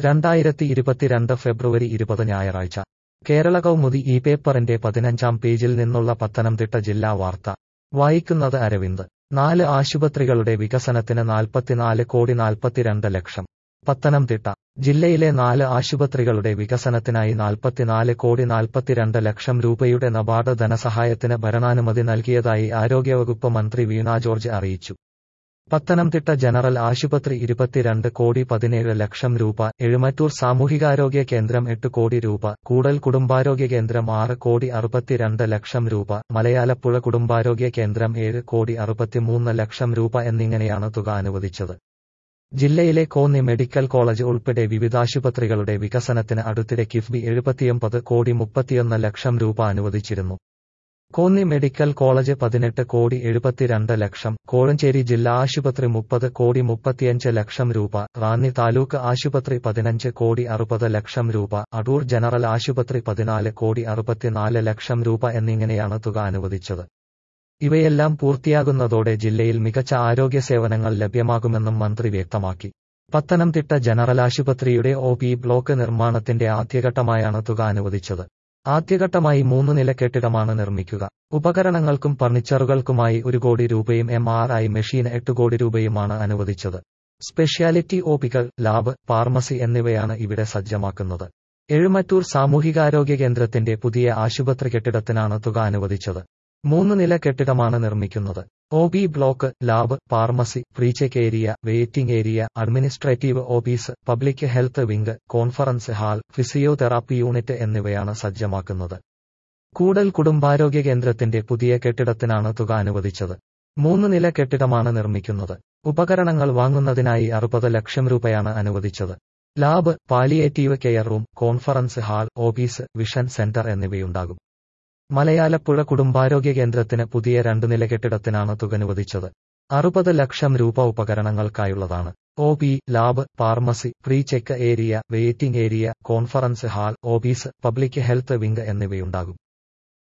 രണ്ടായിരത്തി ഇരുപത്തിരണ്ട് ഫെബ്രുവരി ഇരുപത് ഞായറാഴ്ച കേരള കൗമുദി ഈ പേപ്പറിന്റെ പതിനഞ്ചാം പേജിൽ നിന്നുള്ള പത്തനംതിട്ട ജില്ലാ വാർത്ത വായിക്കുന്നത് അരവിന്ദ് നാല് ആശുപത്രികളുടെ വികസനത്തിന് നാൽപ്പത്തിനാല് കോടി നാൽപ്പത്തിരണ്ട് ലക്ഷം പത്തനംതിട്ട ജില്ലയിലെ നാല് ആശുപത്രികളുടെ വികസനത്തിനായി നാൽപ്പത്തിനാല് കോടി നാൽപ്പത്തിരണ്ട് ലക്ഷം രൂപയുടെ നബാർഡ് ധനസഹായത്തിന് ഭരണാനുമതി നൽകിയതായി ആരോഗ്യവകുപ്പ് മന്ത്രി വീണ ജോർജ് അറിയിച്ചു പത്തനംതിട്ട ജനറൽ ആശുപത്രി ഇരുപത്തിരണ്ട് കോടി പതിനേഴ് ലക്ഷം രൂപ എഴുമറ്റൂർ സാമൂഹികാരോഗ്യ കേന്ദ്രം എട്ട് കോടി രൂപ കൂടൽ കുടുംബാരോഗ്യ കേന്ദ്രം ആറ് കോടി അറുപത്തിരണ്ട് ലക്ഷം രൂപ മലയാലപ്പുഴ കുടുംബാരോഗ്യ കേന്ദ്രം ഏഴ് കോടി അറുപത്തിമൂന്ന് ലക്ഷം രൂപ എന്നിങ്ങനെയാണ് തുക അനുവദിച്ചത് ജില്ലയിലെ കോന്നി മെഡിക്കൽ കോളേജ് ഉൾപ്പെടെ വിവിധാശുപത്രികളുടെ വികസനത്തിന് അടുത്തിടെ കിഫ്ബി എഴുപത്തിയൊമ്പത് കോടി മുപ്പത്തിയൊന്ന് ലക്ഷം രൂപ അനുവദിച്ചിരുന്നു കോന്നി മെഡിക്കൽ കോളേജ് പതിനെട്ട് കോടി എഴുപത്തിരണ്ട് ലക്ഷം കോഴഞ്ചേരി ജില്ലാ ആശുപത്രി മുപ്പത് കോടി മുപ്പത്തിയഞ്ച് ലക്ഷം രൂപ റാന്നി താലൂക്ക് ആശുപത്രി പതിനഞ്ച് കോടി അറുപത് ലക്ഷം രൂപ അടൂർ ജനറൽ ആശുപത്രി പതിനാല് കോടി അറുപത്തിനാല് ലക്ഷം രൂപ എന്നിങ്ങനെയാണ് തുക അനുവദിച്ചത് ഇവയെല്ലാം പൂർത്തിയാകുന്നതോടെ ജില്ലയിൽ മികച്ച ആരോഗ്യ സേവനങ്ങൾ ലഭ്യമാകുമെന്നും മന്ത്രി വ്യക്തമാക്കി പത്തനംതിട്ട ജനറൽ ആശുപത്രിയുടെ ഒ പി ബ്ലോക്ക് നിർമ്മാണത്തിന്റെ ആദ്യഘട്ടമായാണ് തുക അനുവദിച്ചത് ആദ്യഘട്ടമായി മൂന്ന് നില കെട്ടിടമാണ് നിർമ്മിക്കുക ഉപകരണങ്ങൾക്കും ഫർണിച്ചറുകൾക്കുമായി ഒരു കോടി രൂപയും എം ആർ ഐ മെഷീൻ എട്ട് കോടി രൂപയുമാണ് അനുവദിച്ചത് സ്പെഷ്യാലിറ്റി ഒപികൾ ലാബ് ഫാർമസി എന്നിവയാണ് ഇവിടെ സജ്ജമാക്കുന്നത് എഴുമറ്റൂർ സാമൂഹികാരോഗ്യ കേന്ദ്രത്തിന്റെ പുതിയ ആശുപത്രി കെട്ടിടത്തിനാണ് തുക അനുവദിച്ചത് മൂന്ന് നില കെട്ടിടമാണ് നിർമ്മിക്കുന്നത് O B block lab pharmacy pre check area waiting area administrative office public health wing conference hall physiotherapy unit എന്നിവയാണ് സജ്ജമാക്കുന്നത് കൂടൽ കുടുംബാരോഗ്യ കേന്ദ്രത്തിന്റെ പുതിയ കെട്ടിടത്തിനാണ് തുക അനുവദിച്ചത് മൂന്ന് നില കെട്ടിടമാണ് നിർമ്മിക്കുന്നത് ഉപകരണങ്ങൾ വാങ്ങുന്നതിനായി അറുപത് ലക്ഷം രൂപയാണ് അനുവദിച്ചത് lab palliative care room conference hall office vision centre എന്നിവയുണ്ടാകും മലയാലപ്പുഴ കുടുംബാരോഗ്യ കേന്ദ്രത്തിന് പുതിയ രണ്ടു നില കെട്ടിടത്തിനാണ് തുക അനുവദിച്ചത് അറുപത് ലക്ഷം രൂപ ഉപകരണങ്ങൾക്കായുള്ളതാണ് O P lab pharmacy pre check area waiting area conference hall office public health wing എന്നിവയുണ്ടാകും